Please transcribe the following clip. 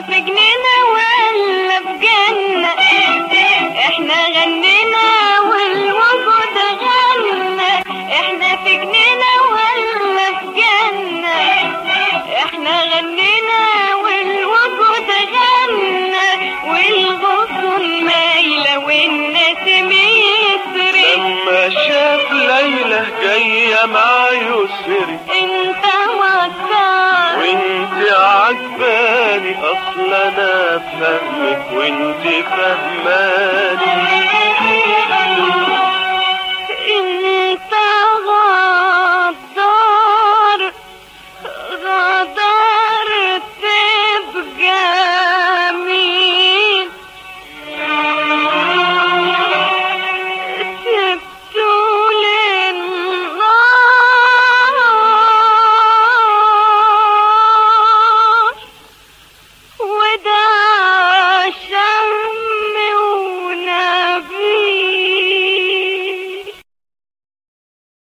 في جنينة ولا في جنة احنا غنينا والوجود غنى احنا في جنينة ولا في جنة احنا غنينا والوجود غنى والغصن مايلة والنسيم يسري لما شاف ليلى جاية مع يسري انت وكار وانت عجباني اصل انا فهمك وانت فهماني انت